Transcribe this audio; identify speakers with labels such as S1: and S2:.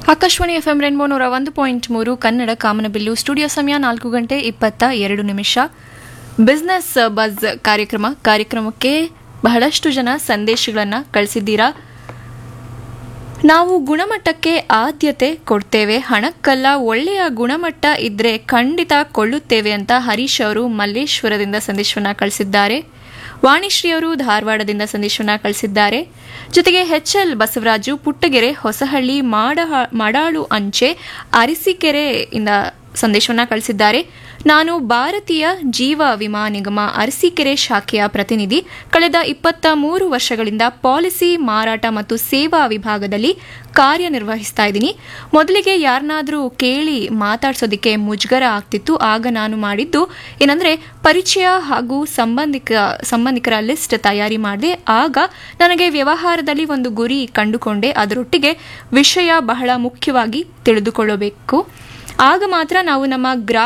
S1: Akashvani F M ರೆನ್ಬೋ ನೂರ ಒಂದು point ಮೂರು ಕನ್ನಡ ಕಾಮನಬಿಲ್ಲು ಸ್ಟುಡಿಯೋ ಸಮಯ ನಾಲ್ಕು ಗಂಟೆ ಇಪ್ಪತ್ತ ಎರಡು ನಿಮಿಷ ಬಿಸ್ನೆಸ್ ಬಜ್ ಕಾರ್ಯಕ್ರಮ ಕಾರ್ಯಕ್ರಮಕ್ಕೆ ಬಹಳಷ್ಟು ಜನ ಸಂದೇಶಗಳನ್ನು ಕಳಿಸಿದ್ದೀರಾ ನಾವು ಗುಣಮಟ್ಟಕ್ಕೆ ಆದ್ಯತೆ ಕೊಡ್ತೇವೆ ಹಣಕ್ಕಲ್ಲ ಒಳ್ಳೆಯ ಗುಣಮಟ್ಟ ಇದ್ರೆ ಖಂಡಿತ ಕೊಳ್ಳುತ್ತೇವೆ ಅಂತ ಹರೀಶ್ ಅವರು ಮಲ್ಲೇಶ್ವರದಿಂದ ಸಂದೇಶವನ್ನ ಕಳಿಸಿದ್ದಾರೆ ವಾಣಿಶ್ರೀ ಅವರು ಧಾರವಾಡದಿಂದ ಸಂದೇಶವನ್ನ ಕಳಿಸಿದ್ದಾರೆ ಜೊತೆಗೆ ಎಚ್ ಎಲ್ ಬಸವರಾಜು ಪುಟ್ಟಗೆರೆ ಹೊಸಹಳ್ಳಿ ಮಾಡ ಮಾಡಾಳು ಅಂಚೆ ಅರಸೀಕೆರೆ ಇಂದ ಸಂದೇಶವನ್ನ ಕಳಿಸಿದ್ದಾರೆ ನಾನು ಭಾರತೀಯ ಜೀವ ವಿಮಾ ನಿಗಮ ಅರಸೀಕೆರೆ ಶಾಖೆಯ ಪ್ರತಿನಿಧಿ ಕಳೆದ ಇಪ್ಪತ್ತ ಮೂರು ವರ್ಷಗಳಿಂದ ಪಾಲಿಸಿ ಮಾರಾಟ ಮತ್ತು ಸೇವಾ ವಿಭಾಗದಲ್ಲಿ ಕಾರ್ಯನಿರ್ವಹಿಸ್ತಾ ಇದ್ದೀನಿ ಮೊದಲಿಗೆ ಯಾರನ್ನಾದರೂ ಕೇಳಿ ಮಾತಾಡ್ಸೋದಕ್ಕೆ ಮುಜುಗರ ಆಗ್ತಿತ್ತು ಆಗ ನಾನು ಮಾಡಿದ್ದು ಏನಂದ್ರೆ ಪರಿಚಯ ಹಾಗೂ ಸಂಬಂಧಿಕ ಸಂಬಂಧಿಕರ ಲಿಸ್ಟ್ ತಯಾರಿ ಮಾಡಿದೆ ಆಗ ನನಗೆ ವ್ಯವಹಾರದಲ್ಲಿ ಒಂದು ಗುರಿ ಕಂಡುಕೊಂಡೆ ಅದರೊಟ್ಟಿಗೆ ವಿಷಯ ಬಹಳ ಮುಖ್ಯವಾಗಿ ತಿಳಿದುಕೊಳ್ಳಬೇಕು ಆಗ ಮಾತ್ರ ನಾವು ನಮ್ಮ ಗ್ರಾ